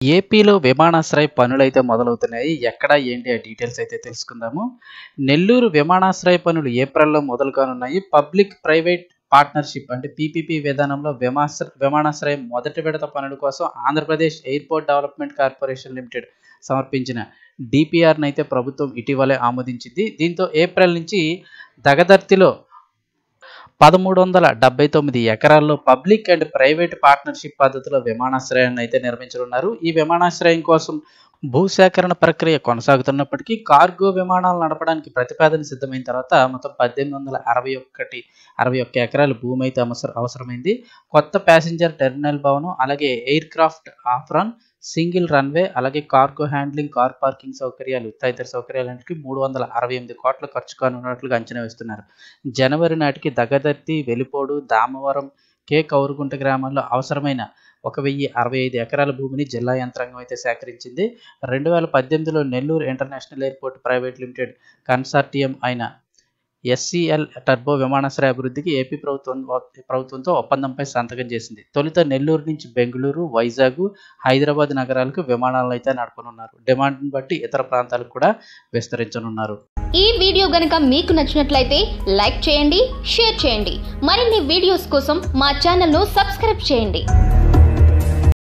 ఏపీలో విమానాశ్రయ పనులైతే మొదలవుతున్నాయి ఎక్కడ ఏంటి ఆ డీటెయిల్స్ అయితే తెలుసుకుందాము నెల్లూరు విమానాశ్రయ పనులు ఏప్రిల్లో మొదలు కానున్నాయి పబ్లిక్ ప్రైవేట్ పార్ట్నర్షిప్ అంటే పీపీపీ విధానంలో విమాశ్ర విమానాశ్రయం మొదటి విడత పనుల కోసం Andhra Pradesh airport development corporation limited సమర్పించిన డిపిఆర్ని అయితే ప్రభుత్వం ఇటీవలే ఆమోదించింది దీంతో ఏప్రిల్ నుంచి దగదర్తిలో పదమూడు వందల డెబ్బై తొమ్మిది ఎకరాల్లో పబ్లిక్ అండ్ ప్రైవేట్ పార్ట్నర్షిప్ పద్ధతిలో విమానాశ్రయాన్ని అయితే నిర్మించనున్నారు ఈ విమానాశ్రయం కోసం భూసేకరణ ప్రక్రియ కొనసాగుతున్నప్పటికీ కార్గో విమానాలు నడపడానికి ప్రతిపాదన సిద్ధమైన తర్వాత మొత్తం పద్దెనిమిది వందల అరవై ఒకటి అరవై ఒక్క ఎకరాల భూమి అయితే అవసర అవసరమైంది కొత్త ప్యాసింజర్ టెర్మినల్ భవనం అలాగే aircraft apron single runway అలాగే కార్గో హ్యాండ్లింగ్ కార్ పార్కింగ్ సౌకర్యాలు తదితర సౌకర్యాలన్నిటికీ మూడు వందల అరవై ఎనిమిది కోట్ల ఖర్చు కానున్నట్లుగా అంచనా వేస్తున్నారు జనవరి నాటికి దగదర్తి వెలిపోడు దామవరం కే కౌరుగుంట గ్రామాల్లో అవసరమైన ఒక వెయ్యి అరవై ఐదు ఎకరాల భూమిని జిల్లా యంత్రాంగం అయితే సేకరించింది రెండు వేల పద్దెనిమిదిలో Nellore international airport private limited consortium అయిన ఎస్సీఎల్ టర్బో విమానాశ్రయ అభివృద్ధికి ఏపీ ప్రభుత్వం ప్రభుత్వంతో ఒప్పందంపై సంతకం చేసింది తొలుత నెల్లూరు నుంచి బెంగళూరు వైజాగ్ హైదరాబాద్ నగరాలకు విమానాలను అయితే నడపనున్నారు డిమాండ్ని బట్టి ఇతర ప్రాంతాలకు కూడా విస్తరించనున్నారు ఈ వీడియో గనక మీకు నచ్చినట్లయితే లైక్ చేయండి షేర్ చేయండి మరిన్ని వీడియోస్ కోసం మా ఛానల్ను సబ్స్క్రైబ్ చేయండి